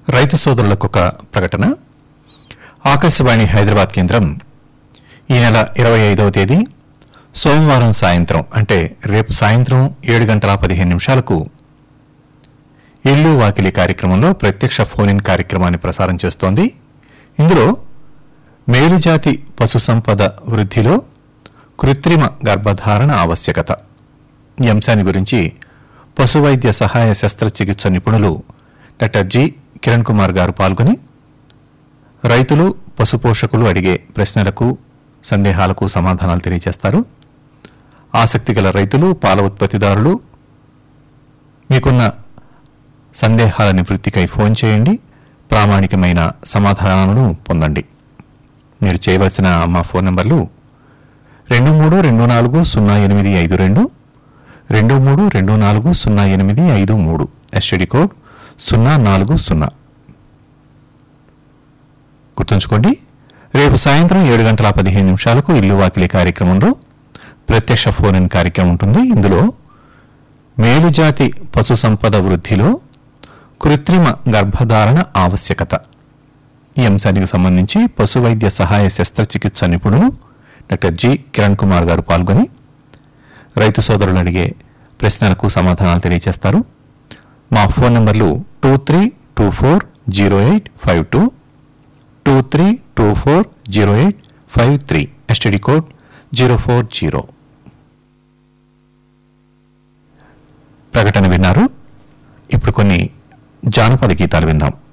రైతు సోదరులకు ఒక ప్రకటన ఆకాశవాణి హైదరాబాద్ కేంద్రం ఈ నెల ఇరవై ఐదవ తేదీ సోమవారం సాయంత్రం అంటే రేపు సాయంత్రం ఏడు గంటల పదిహేను నిమిషాలకు ఇల్లు వాకిలి కార్యక్రమంలో ప్రత్యక్ష ఫోన్ ఇన్ కార్యక్రమాన్ని ప్రసారం చేస్తోంది ఇందులో మేలుజాతి పశు సంపద వృద్ధిలో కృత్రిమ గర్భధారణ ఆవశ్యకత ఈ అంశాన్ని గురించి పశు వైద్య సహాయ శస్త్రచికిత్స నిపుణులు డాక్టర్ జి కిరణ్ కుమార్ గారు పాల్గొని రైతులు పశు పోషకులు అడిగే ప్రశ్నలకు సందేహాలకు సమాధానాలు తెలియజేస్తారు ఆసక్తి గల రైతులు పాల ఉత్పత్తిదారులు మీకున్న సందేహాల నివృత్తికై ఫోన్ చేయండి ప్రామాణికమైన సమాధానాలను పొందండి మీరు చేయవలసిన మా ఫోన్ నంబర్లు రెండు మూడు రెండు నాలుగు సున్నా ఎనిమిది ఐదు రెండు రెండు మూడు రెండు నాలుగు సున్నా ఎనిమిది ఐదు మూడు ఎస్టీడీ కోడ్ సున్నా నాలుగు సున్నా గుర్తుంచుకోండి రేపు సాయంత్రం ఏడు గంటల పదిహేను నిమిషాలకు ఇల్లు వాకిలి కార్యక్రమంలో ప్రత్యక్ష ఫోన్ ఇన్ కార్యక్రమం ఉంటుంది ఇందులో మేలుజాతి పశు సంపద వృద్ధిలో కృత్రిమ గర్భధారణ ఆవశ్యకత ఈ అంశానికి సంబంధించి పశు వైద్య సహాయ శస్త్రచికిత్స నిపుణులు డాక్టర్ జి కిరణ్ కుమార్ గారు పాల్గొని రైతు సోదరులు అడిగే ప్రశ్నలకు సమాధానాలు తెలియజేస్తారు మా ఫోన్ నంబర్లు two three two four zero eight five two two three two four zero eight five three STD code zero four zero ప్రకటన విన్నారు ఇప్పుడు కొన్ని జానపద గీతాలు విందాం